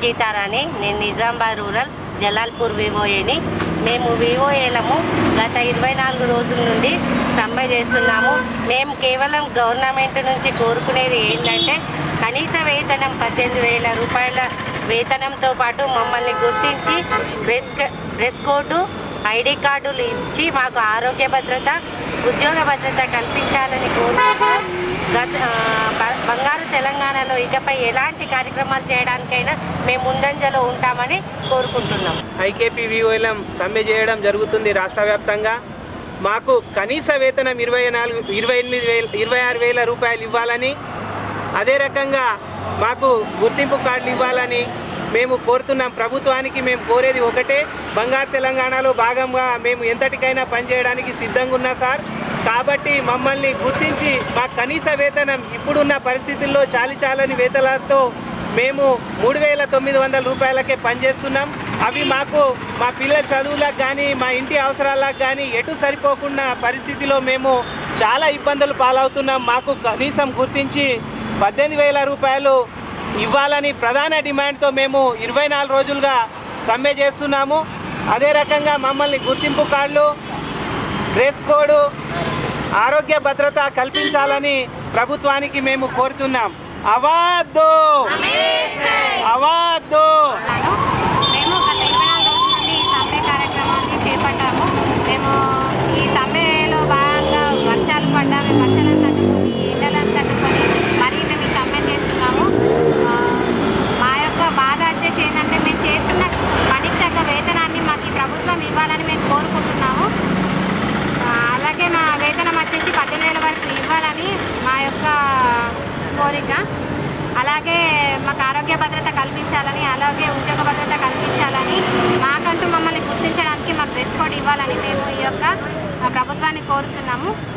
అంకితారాని నేను నిజామాబాద్ రూరల్ జలాల్పూర్ వివోఏని మేము వివోఏలము గత ఇరవై నాలుగు రోజుల నుండి సమ్మె చేస్తున్నాము మేము కేవలం గవర్నమెంట్ నుంచి కోరుకునేది ఏంటంటే కనీస వేతనం పద్దెనిమిది వేల రూపాయల వేతనంతో పాటు మమ్మల్ని గుర్తించి డ్రెస్ క- డ్రెస్ కోడ్ ఐడి కార్డులు ఇచ్చి మాకు ఆరోగ్య భద్రత ఉద్యోగ భద్రత కల్పించాలని కోరుకుంటూ గత ఆ, బ- బంగారు తెలంగాణలో ఇకపై ఎలాంటి కార్యక్రమాలు చేయడానికైనా మేము ముందంజలో ఉంటామని కోరుకుంటున్నాం ఐకేపీ విఓఎల్ఎం సమ్మె చేయడం జరుగుతుంది రాష్ట్ర వ్యాప్తంగా మాకు కనీస వేతనం ఇరవై నాలుగు ఇరవై ఎనిమిది వేల ఇరవై ఆరు వేల రూపాయలు ఇవ్వాలని అదే రకంగా మాకు గుర్తింపు కార్డులు ఇవ్వాలని మేము కోరుతున్నాం ప్రభుత్వానికి మేము కోరేది ఒకటే బంగారు తెలంగాణలో భాగంగా మేము ఎంతటికైనా పనిచేయడానికి సిద్ధంగా ఉన్నా సార్ కాబట్టి మమ్మల్ని గుర్తించి మా కనీస వేతనం ఇప్పుడున్న పరిస్థితుల్లో చాలి చాలని వేతనాలతో మేము మూడు వేల తొమ్మిది వందల రూపాయలకే పనిచేస్తున్నాం అవి మాకు మా పిల్లల చదువులకు కానీ మా ఇంటి అవసరాలకు కానీ ఎటు సరిపోకుండా పరిస్థితిలో మేము చాలా ఇబ్బందులు పాలవుతున్నాం మాకు కనీసం గుర్తించి పద్దెనిమిది వేల రూపాయలు ఇవ్వాలని ప్రధాన డిమాండ్తో మేము ఇరవై నాలుగు రోజులుగా సమ్మె చేస్తున్నాము అదే రకంగా మమ్మల్ని గుర్తింపు కార్డులు డ్రెస్ కోడ్ ఆరోగ్య భద్రత కల్పించాలని ప్రభుత్వానికి మేము కోరుతున్నాం అవాద్దు అవాద్దు మేము గత ఇరవై నాలుగు రోజుల నుండి ఈ సమ్మె కార్యక్రమాన్ని చేపట్టాము మేము ఈ సమ్మెలో భాగంగా వర్షాలు పడ్డా మేము వర్షాలను తట్టుకొని ఎండలను తట్టుకొని మరీ మేము ఈ సమ్మె చేస్తున్నాము ఆ, మా యొక్క బాధ వచ్చేసి ఏంటంటే మేము చేస్తున్న పనికి తగ్గ వేతనాన్ని మాకు ఈ ప్రభుత్వం ఇవ్వాలని మేము కోరుకుంటున్నాము ఆ, అలాగే మా వేతనం వచ్చేసి పద్దెనిమిది వేల వరకు ఇవ్వాలని మా యొక్క కోరిక అలాగే మాకు ఆరోగ్య భద్రత కల్పించాలని అలాగే ఉద్యోగ భద్రత కల్పించాలని మాకంటూ మమ్మల్ని గుర్తించడానికి మాకు డ్రెస్ కోడ్ ఇవ్వాలని మేము ఈ యొక్క ఆ, ప్రభుత్వాన్ని కోరుచున్నాము